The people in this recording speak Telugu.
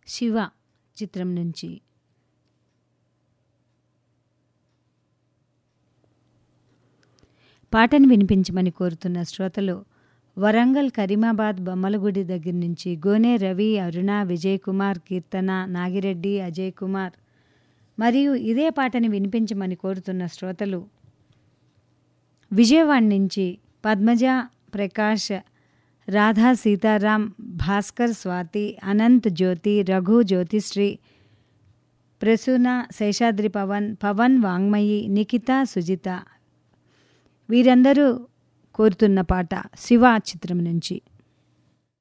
శివ చిత్రం నుంచి పాటను వినిపించమని కోరుతున్న శ్రోతలు వరంగల్ కరీమాబాద్ బొమ్మలగుడి దగ్గర నుంచి గోనె రవి అరుణ విజయ్ కుమార్ కీర్తన నాగిరెడ్డి అజయ్ కుమార్ మరియు ఇదే పాటని వినిపించమని కోరుతున్న శ్రోతలు విజయవాడ నుంచి పద్మజ ప్రకాష్ రాధా సీతారాం భాస్కర్ స్వాతి అనంత్ జ్యోతి రఘు జ్యోతిశ్రీ ప్రసూన శేషాద్రి పవన్ పవన్ వాంగ్మయి నిఖిత సుజిత వీరందరూ కోరుతున్న పాట శివ చిత్రం నుంచి